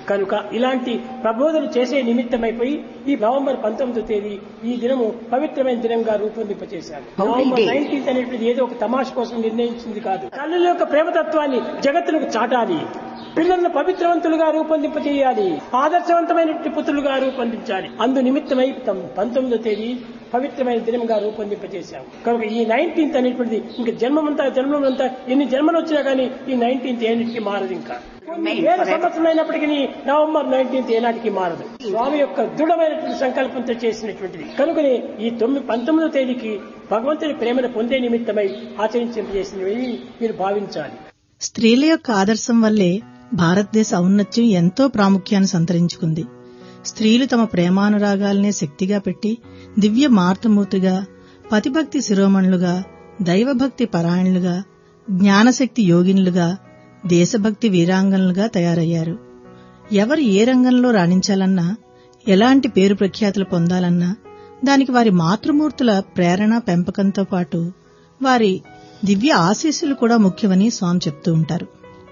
కనుక ఇలాంటి ప్రబోధన చేసే నిమిత్తమైపోయి ఈ నవంబర్ పంతొమ్మిదో తేదీ ఈ దినము పవిత్రమైన దినంగా రూపొందింపచేశారు నవంబర్ నైన్టీన్త్ అనేటువంటిది ఏదో ఒక తమాష కోసం నిర్ణయించింది కాదు తల్లుల యొక్క ప్రేమతత్వాన్ని జగత్తులకు చాటాలి పిల్లలను పవిత్రవంతులుగా రూపొందింపజేయాలి ఆదర్శవంతమైనటువంటి పుత్రులుగా రూపొందించాలి అందు నిమిత్తమై తమ పంతొమ్మిదో తేదీ పవిత్రమైన దినంగా రూపొందింపజేశాం కనుక ఈ నైన్టీన్త్ అనేటువంటిది ఇంకా జన్మమంతా జన్మమంతా ఎన్ని జన్మలు వచ్చినా కానీ ఈ నైన్టీన్త్ ఏనాటికి మారదు ఇంకా కొన్ని వేల సంవత్సరం అయినప్పటికీ నవంబర్ నైన్టీన్త్ ఏనాటికి మారదు స్వామి యొక్క దృఢమైనటువంటి సంకల్పంతో చేసినటువంటిది కనుకనే ఈ తొమ్మిది పంతొమ్మిదో తేదీకి భగవంతుని ప్రేమను పొందే నిమిత్తమై ఆచరించేసినవి మీరు భావించాలి స్త్రీల యొక్క ఆదర్శం వల్లే భారతదేశ ఔన్నత్యం ఎంతో ప్రాముఖ్యాన్ని సంతరించుకుంది స్త్రీలు తమ ప్రేమానురాగాల్నే శక్తిగా పెట్టి దివ్య మార్తమూర్తిగా పతిభక్తి శిరోమణులుగా దైవభక్తి పరాయణులుగా జ్ఞానశక్తి యోగినులుగా దేశభక్తి వీరాంగనులుగా తయారయ్యారు ఎవరు ఏ రంగంలో రాణించాలన్నా ఎలాంటి పేరు ప్రఖ్యాతులు పొందాలన్నా దానికి వారి మాతృమూర్తుల ప్రేరణ పెంపకంతో పాటు వారి దివ్య ఆశీస్సులు కూడా ముఖ్యమని స్వామి చెప్తూ ఉంటారు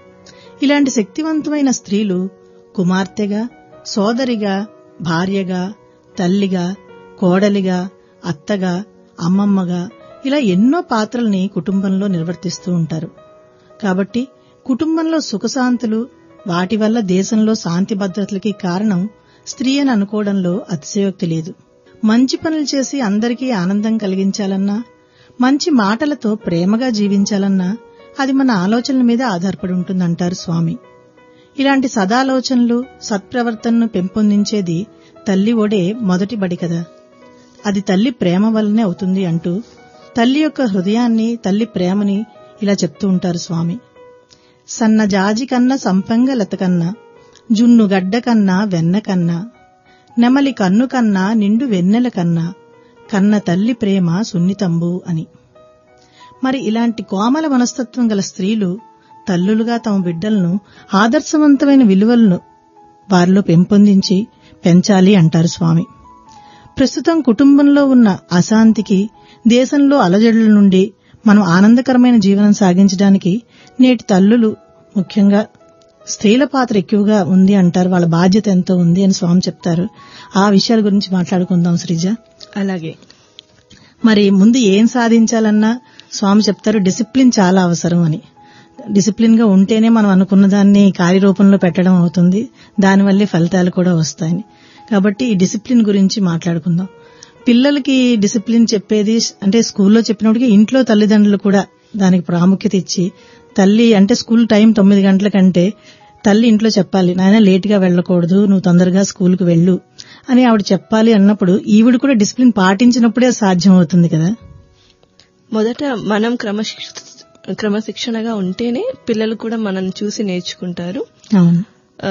ఇలాంటి శక్తివంతమైన స్త్రీలు కుమార్తెగా సోదరిగా భార్యగా తల్లిగా కోడలిగా అత్తగా అమ్మమ్మగా ఇలా ఎన్నో పాత్రల్ని కుటుంబంలో నిర్వర్తిస్తూ ఉంటారు కాబట్టి కుటుంబంలో సుఖశాంతులు వాటి వల్ల దేశంలో శాంతి భద్రతలకి కారణం స్త్రీ అని అనుకోవడంలో అతిశయోక్తి లేదు మంచి పనులు చేసి అందరికీ ఆనందం కలిగించాలన్నా మంచి మాటలతో ప్రేమగా జీవించాలన్నా అది మన ఆలోచనల మీద ఆధారపడి ఉంటుందంటారు స్వామి ఇలాంటి సదాలోచనలు సత్ప్రవర్తనను పెంపొందించేది తల్లి ఒడే మొదటి బడి కదా అది తల్లి ప్రేమ వల్లనే అవుతుంది అంటూ తల్లి యొక్క హృదయాన్ని తల్లి ప్రేమని ఇలా చెప్తూ ఉంటారు స్వామి సన్న జాజి కన్నా సంపంగ లత కన్నా జున్ను గడ్డ కన్నా వెన్న కన్నా నెమలి కన్ను కన్నా నిండు వెన్నెల కన్నా కన్న తల్లి ప్రేమ సున్నితంబు అని మరి ఇలాంటి కోమల మనస్తత్వం గల స్త్రీలు తల్లులుగా తమ బిడ్డలను ఆదర్శవంతమైన విలువలను వారిలో పెంపొందించి పెంచాలి అంటారు స్వామి ప్రస్తుతం కుటుంబంలో ఉన్న అశాంతికి దేశంలో అలజడుల నుండి మనం ఆనందకరమైన జీవనం సాగించడానికి నేటి తల్లులు ముఖ్యంగా స్త్రీల పాత్ర ఎక్కువగా ఉంది అంటారు వాళ్ళ బాధ్యత ఎంతో ఉంది అని స్వామి చెప్తారు ఆ విషయాల గురించి మాట్లాడుకుందాం శ్రీజ అలాగే మరి ముందు ఏం సాధించాలన్నా స్వామి చెప్తారు డిసిప్లిన్ చాలా అవసరం అని డిసిప్లిన్ గా ఉంటేనే మనం అనుకున్న దాన్ని కార్యరూపంలో పెట్టడం అవుతుంది దానివల్లే ఫలితాలు కూడా వస్తాయని కాబట్టి ఈ డిసిప్లిన్ గురించి మాట్లాడుకుందాం పిల్లలకి డిసిప్లిన్ చెప్పేది అంటే స్కూల్లో చెప్పినప్పటికీ ఇంట్లో తల్లిదండ్రులు కూడా దానికి ప్రాముఖ్యత ఇచ్చి తల్లి అంటే స్కూల్ టైం తొమ్మిది గంటల కంటే తల్లి ఇంట్లో చెప్పాలి నాయన లేట్ గా వెళ్ళకూడదు నువ్వు తొందరగా స్కూల్ కు వెళ్ళు అని ఆవిడ చెప్పాలి అన్నప్పుడు ఈవిడ కూడా డిసిప్లిన్ పాటించినప్పుడే సాధ్యం అవుతుంది కదా మొదట మనం క్రమశిక్ష క్రమశిక్షణగా ఉంటేనే పిల్లలు కూడా మనం చూసి నేర్చుకుంటారు అవును ఆ,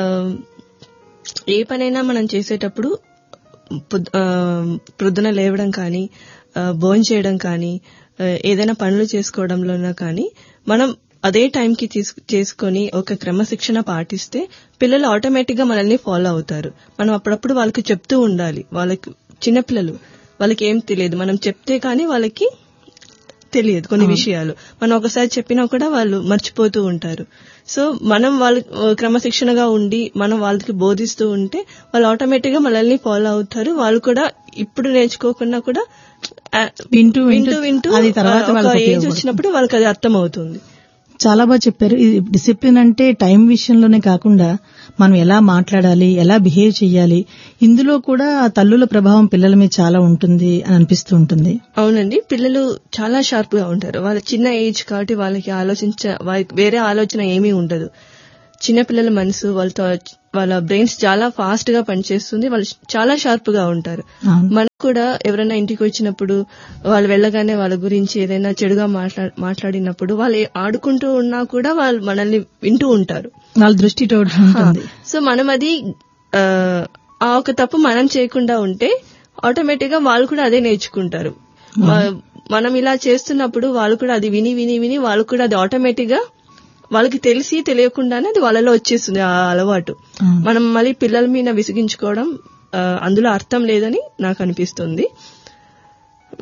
ఏ పనైనా మనం చేసేటప్పుడు పొద్- ఆ, ప్రొద్దున లేవడం కానీ భోజనం చేయడం కానీ ఆ, ఏదైనా పనులు చేసుకోవడంలోనా కానీ మనం అదే టైంకి తీసు చేసుకొని ఒక క్రమశిక్షణ పాటిస్తే పిల్లలు ఆటోమేటిక్ గా మనల్ని ఫాలో అవుతారు మనం అప్పుడప్పుడు వాళ్ళకి చెప్తూ ఉండాలి వాళ్ళకి చిన్నపిల్లలు వాళ్ళకి ఏం తెలియదు మనం చెప్తే కానీ వాళ్ళకి తెలియదు కొన్ని విషయాలు మనం ఒకసారి చెప్పినా కూడా వాళ్ళు మర్చిపోతూ ఉంటారు సో మనం వాళ్ళ క్రమశిక్షణగా ఉండి మనం వాళ్ళకి బోధిస్తూ ఉంటే వాళ్ళు ఆటోమేటిక్ గా మనల్ని ఫాలో అవుతారు వాళ్ళు కూడా ఇప్పుడు నేర్చుకోకుండా కూడా ఆ, వింటూ వింటూ వింటూ అది తర్వాత ఆ, ఒక వాళ్ళకి ఏజ్ ఉపయోగపడుతుంది. వచ్చినప్పుడు వాళ్ళకి అది అర్థం అవుతుంది చాలా బాగా చెప్పారు ఇది డిసిప్లిన్ అంటే టైం విషయంలోనే కాకుండా మనం ఎలా మాట్లాడాలి ఎలా బిహేవ్ చేయాలి ఇందులో కూడా తల్లుల ప్రభావం పిల్లల మీద చాలా ఉంటుంది అని అనిపిస్తూ ఉంటుంది అవునండి పిల్లలు చాలా షార్ప్ గా ఉంటారు వాళ్ళ చిన్న ఏజ్ కాబట్టి వాళ్ళకి ఆలోచించ వాళ్ళకి వేరే ఆలోచన ఏమీ ఉండదు చిన్న పిల్లల మనసు వాళ్ళతో వాళ్ళ బ్రెయిన్స్ చాలా ఫాస్ట్ గా పనిచేస్తుంది వాళ్ళు చాలా షార్ప్ గా ఉంటారు అవును. మనకు కూడా ఎవరైనా ఇంటికి వచ్చినప్పుడు వాళ్ళు వెళ్ళగానే వాళ్ళ గురించి ఏదైనా చెడుగా మాట్లా మాట్లాడినప్పుడు వాళ్ళు ఏ- ఆడుకుంటూ ఉన్నా కూడా వాళ్ళు మనల్ని వింటూ ఉంటారు వాళ్ళ దృష్టి తోడు ఉంటుంది సో మనం అది ఆ, ఆ ఒక తప్పు మనం చేయకుండా ఉంటే ఆటోమేటిక్ గా వాళ్ళు కూడా అదే నేర్చుకుంటారు మ- మనం ఇలా చేస్తున్నప్పుడు వాళ్ళు కూడా అది విని విని విని వాళ్ళు కూడా అది ఆటోమేటిక్ గా వాళ్ళకి తెలిసి తెలియకుండానే అది వాళ్ళలో వచ్చేస్తుంది ఆ అలవాటు అవును. మనం మళ్ళీ పిల్లల మీద విసిగించుకోవడం ఆ, అందులో అర్థం లేదని నాకు అనిపిస్తుంది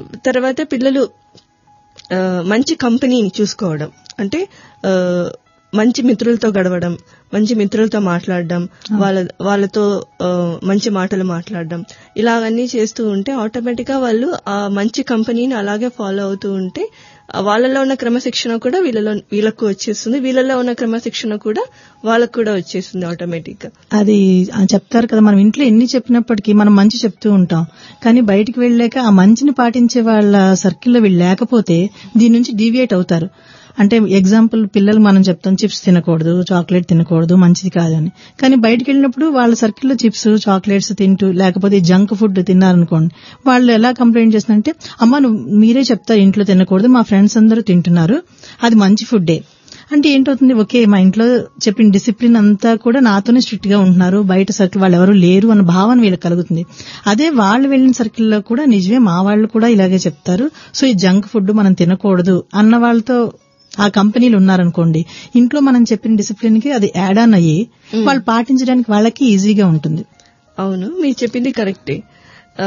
తర్వాత పిల్లలు ఆ, మంచి కంపెనీని చూసుకోవడం అంటే ఆ, మంచి మిత్రులతో గడవడం మంచి మిత్రులతో మాట్లాడడం వాళ్ళ వాళ్ళతో ఆ, మంచి మాటలు మాట్లాడడం ఇలాగన్నీ చేస్తూ ఉంటే ఆటోమేటిక్ గా వాళ్ళు ఆ మంచి కంపెనీని అలాగే ఫాలో అవుతూ ఉంటే ఆ వాళ్ళలో ఉన్న క్రమశిక్షణ కూడా వీళ్ళలో వీళ్ళకు వచ్చేస్తుంది వీళ్ళలో ఉన్న క్రమశిక్షణ కూడా వాళ్ళకు కూడా వచ్చేస్తుంది ఆటోమేటిక్ గా అది ఆ చెప్తారు కదా మనం ఇంట్లో ఎన్ని చెప్పినప్పటికీ మనం మంచి చెప్తూ ఉంటాం కానీ బయటికి వెళ్ళాక ఆ మంచిని పాటించే వాళ్ళ సర్కిల్లో వీళ్ళు లేకపోతే దీని నుంచి డీవియేట్ అవుతారు అంటే ఎగ్జాంపుల్ పిల్లలు మనం చెప్తాం చిప్స్ తినకూడదు చాక్లెట్ తినకూడదు మంచిది కాదని కానీ బయటికి వెళ్ళినప్పుడు వాళ్ళ సర్కిల్లో చిప్స్ చాక్లెట్స్ తింటూ లేకపోతే జంక్ ఫుడ్ తిన్నారనుకోండి వాళ్ళు ఎలా కంప్లైంట్ చేస్తున్నారంటే అమ్మ నువ్వు మీరే చెప్తారు ఇంట్లో తినకూడదు మా ఫ్రెండ్స్ అందరూ తింటున్నారు అది మంచి ఫుడ్డే అంటే ఏంటవుతుంది ఓకే మా ఇంట్లో చెప్పిన డిసిప్లిన్ అంతా కూడా నాతోనే స్ట్రిక్ట్ గా ఉంటున్నారు బయట సర్కిల్ వాళ్ళు ఎవరు లేరు అన్న భావన వీళ్ళకి కలుగుతుంది అదే వాళ్ళు వెళ్ళిన సర్కిల్లో కూడా నిజమే మా వాళ్ళు కూడా ఇలాగే చెప్తారు సో ఈ జంక్ ఫుడ్ మనం తినకూడదు అన్న వాళ్ళతో ఆ కంపెనీలు ఉన్నారనుకోండి ఇంట్లో మనం చెప్పిన డిసిప్లిన్ కి అది యాడ్ ఆన్ అయ్యి వాళ్ళు పాటించడానికి వాళ్ళకి ఈజీగా ఉంటుంది అవును మీరు చెప్పింది కరెక్టే ఆ,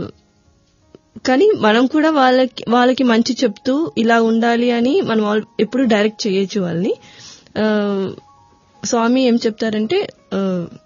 కానీ మనం కూడా వాళ్ళకి వాళ్ళకి మంచి చెప్తూ ఇలా ఉండాలి అని మనం ఆల్- ఎప్పుడు డైరెక్ట్ చేయొచ్చు వాళ్ళని ఆ, స్వామి ఏం చెప్తారంటే ఆ,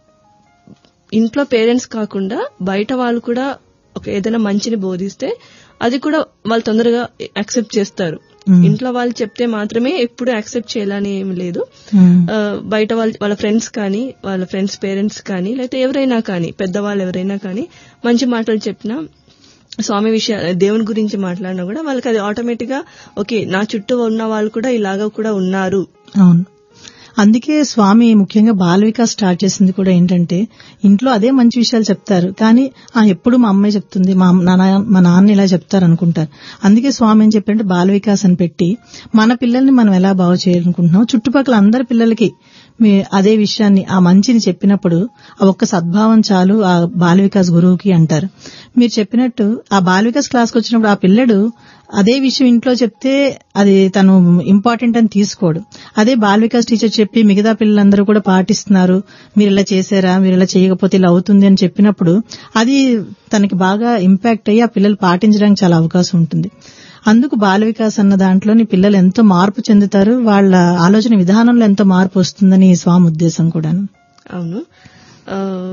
ఇంట్లో పేరెంట్స్ కాకుండా బయట వాళ్ళు కూడా ఒక ఏదైనా మంచిని బోధిస్తే అది కూడా వాళ్ళు తొందరగా యాక్సెప్ట్ చేస్తారు Hmm. ఇంట్లో వాళ్ళు చెప్తే మాత్రమే ఎప్పుడు యాక్సెప్ట్ చేయాలని ఏం లేదు ఉమ్. ఆ, బయట వాళ్ళ వాళ్ళ ఫ్రెండ్స్ కానీ వాళ్ళ ఫ్రెండ్స్ పేరెంట్స్ కానీ లేకపోతే ఎవరైనా కానీ పెద్దవాళ్ళు ఎవరైనా కానీ మంచి మాటలు చెప్పినా స్వామి విషయ దేవుని గురించి మాట్లాడినా కూడా వాళ్ళకి అది ఆటోమేటిక్ గా ఓకే నా చుట్టూ ఉన్న వాళ్ళు కూడా ఇలాగా కూడా ఉన్నారు అవును అందుకే స్వామి ముఖ్యంగా బాల వికాస్ స్టార్ట్ చేసింది కూడా ఏంటంటే ఇంట్లో అదే మంచి విషయాలు చెప్తారు కానీ ఆ ఎప్పుడు మా అమ్మాయి చెప్తుంది మా నాన్న మా నాన్న ఇలా చెప్తారు అనుకుంటారు అందుకే స్వామి ఏం చెప్పారంటే బాల వికాస్ అని పెట్టి మన పిల్లల్ని మనం ఎలా బాగు చేయాలనుకుంటున్నాం చుట్టుపక్కల అందరి పిల్లలకి మీ అదే విషయాన్ని ఆ మంచిని చెప్పినప్పుడు ఆ ఒక్క సద్భావం చాలు ఆ బాల వికాస్ గురువుకి అంటారు మీరు చెప్పినట్టు ఆ బాల వికాస్ క్లాస్కి వచ్చినప్పుడు ఆ పిల్లడు అదే విషయం ఇంట్లో చెప్తే అది తను ఇంపార్టెంట్ అని తీసుకోడు అదే బాల వికాస్ టీచర్ చెప్పి మిగతా పిల్లలందరూ కూడా పాటిస్తున్నారు మీరు ఇలా చేశారా మీరు ఇలా చేయకపోతే ఇలా అవుతుంది అని చెప్పినప్పుడు అది తనకి బాగా ఇంపాక్ట్ అయ్యి ఆ పిల్లలు పాటించడానికి చాలా అవకాశం ఉంటుంది అందుకు బాల వికాస్ అన్న దాంట్లోని పిల్లలు ఎంతో మార్పు చెందుతారు వాళ్ళ ఆలోచన విధానంలో ఎంతో మార్పు వస్తుందని స్వామి ఉద్దేశం కూడాను అవును ఆ,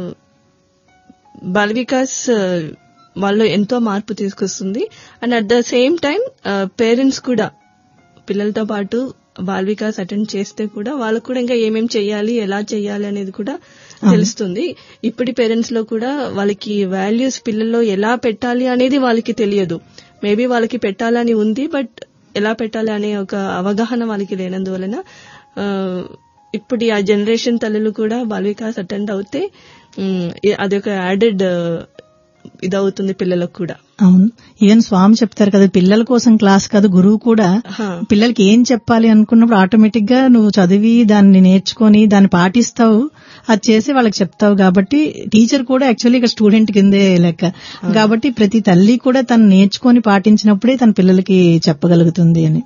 బాల వికాస్ ఆ, వాళ్ళు ఎంతో మార్పు తీసుకొస్తుంది and at the same time parents కూడా పిల్లలతో పాటు బాల్ వికాస్ అటెండ్ చేస్తే కూడా వాళ్ళకు కూడా ఇంకా ఏమేం చెయ్యాలి ఎలా చెయ్యాలి అనేది కూడా తెలుస్తుంది ఇప్పటి పేరెంట్స్ లో కూడా వాళ్ళకి వాల్యూస్ పిల్లల్లో ఎలా పెట్టాలి అనేది వాళ్ళకి తెలియదు మేబీ వాళ్ళకి పెట్టాలని ఉంది బట్ ఎలా పెట్టాలి అనే ఒక అవగాహన వాళ్ళకి లేనందువలన ఆ, ఇప్పుడు ఆ జనరేషన్ తల్లులు కూడా బాల్ వికాస్ అటెండ్ అవుతే ఉమ్, అది ఒక యాడెడ్ ఇదవుతుంది పిల్లలకు కూడా అవును ఈవెన్ స్వామి చెప్తారు కదా పిల్లల కోసం క్లాస్ కాదు గురువు కూడా హా. పిల్లలకి ఏం చెప్పాలి అనుకున్నప్పుడు ఆటోమేటిక్ గా నువ్వు చదివి దాన్ని నేర్చుకొని దాన్ని పాటిస్తావు అది చేసి వాళ్ళకి చెప్తావు కాబట్టి టీచర్ కూడా యాక్చువల్లీ ఇక్కడ స్టూడెంట్ కిందే లెక్క కాబట్టి ప్రతి తల్లి కూడా తను నేర్చుకొని పాటించినప్పుడే తన పిల్లలకి చెప్పగలుగుతుంది అని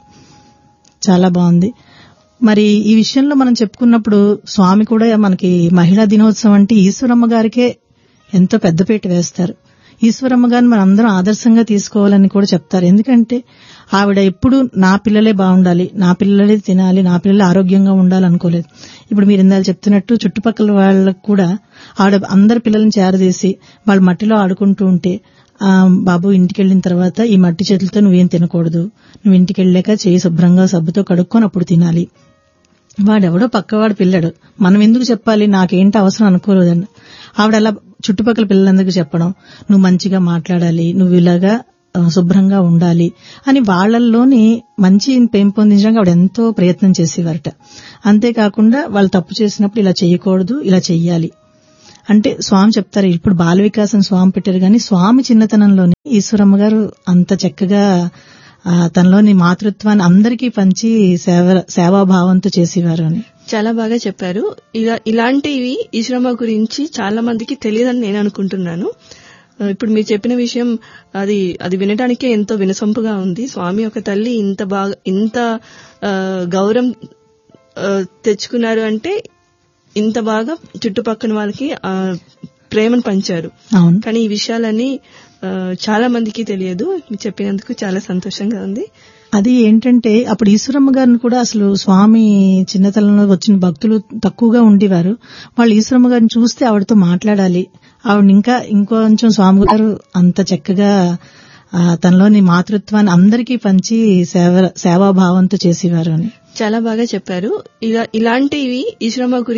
చాలా బాగుంది మరి ఈ విషయంలో మనం చెప్పుకున్నప్పుడు స్వామి కూడా మనకి మహిళా దినోత్సవం అంటే ఈశ్వరమ్మ గారికే ఎంతో పెద్దపీట వేస్తారు ఈశ్వరమ్మ గారిని మనం అందరం ఆదర్శంగా తీసుకోవాలని కూడా చెప్తారు ఎందుకంటే ఆవిడ ఎప్పుడు నా పిల్లలే బాగుండాలి నా పిల్లలే తినాలి నా పిల్లలు ఆరోగ్యంగా ఉండాలి అనుకోలేదు ఇప్పుడు మీరు ఇందాక చెప్తున్నట్టు చుట్టుపక్కల వాళ్ళకు కూడా ఆవిడ అందరి పిల్లల్ని చేరదీసి వాళ్ళు మట్టిలో ఆడుకుంటూ ఉంటే ఆ, బాబు ఇంటికి వెళ్ళిన తర్వాత ఈ మట్టి చేతులతో నువ్వేం తినకూడదు నువ్వు ఇంటికి వెళ్ళాక చేయి శుభ్రంగా సబ్బుతో కడుక్కొని అప్పుడు తినాలి వాడెవడో పక్కవాడు పిల్లడు మనం ఎందుకు చెప్పాలి నాకేంటి అవసరం అనుకోలేదని ఆవిడ అలా చుట్టుపక్కల పిల్లలందరికీ చెప్పడం నువ్వు మంచిగా మాట్లాడాలి నువ్వు ఇలాగా ఆ, శుభ్రంగా ఉండాలి అని వాళ్ళల్లోని మంచి పెంపొందించడానికి ఆవిడ ఎంతో ప్రయత్నం చేసేవారట అంతేకాకుండా వాళ్ళు తప్పు చేసినప్పుడు ఇలా చేయకూడదు ఇలా చెయ్యాలి అంటే స్వామి చెప్తారు ఇప్పుడు బాల వికాసం స్వామి పెట్టారు కానీ స్వామి చిన్నతనంలోని ఈశ్వరమ్మ గారు అంత చక్కగా ఆ, తనలోని మాతృత్వాన్ని అందరికీ పంచి సేవ సేవాభావంతో చేసేవారు అని చాలా బాగా చెప్పారు ఇలా ఇలాంటివి ఈశ్వరమ్మ గురించి చాలా మందికి తెలియదని నేను అనుకుంటున్నాను ఆ, ఇప్పుడు మీరు చెప్పిన విషయం అది అది వినడానికే ఎంతో వినసొంపుగా ఉంది స్వామి ఒక తల్లి ఇంత బాగా ఇంత ఆ, గౌరవం ఆ, తెచ్చుకున్నారు అంటే ఇంత బాగా చుట్టుపక్కల వాళ్ళకి ఆ, ప్రేమను పంచారు అవును కానీ ఈ విషయాలన్నీ ఆ, చాలా మందికి తెలియదు మీరు చెప్పినందుకు చాలా సంతోషంగా ఉంది అది ఏంటంటే అప్పుడు ఈశ్వరమ్మ గారిని కూడా అసలు స్వామి చిన్నతనంలో వచ్చిన భక్తులు తక్కువగా ఉండేవారు వాళ్ళు ఈశ్వరమ్మ గారిని చూస్తే ఆవిడతో మాట్లాడాలి ఆవిడ ఇంకా ఇంకొంచెం స్వామి గారు అంత చక్కగా ఆ, తనలోని మాతృత్వాన్ని అందరికీ పంచి సేవ సేవాభావంతో చేసేవారు అని చాలా బాగా చెప్పారు ఇలా ఇలాంటివి ఈశ్వరమ్మ గురించి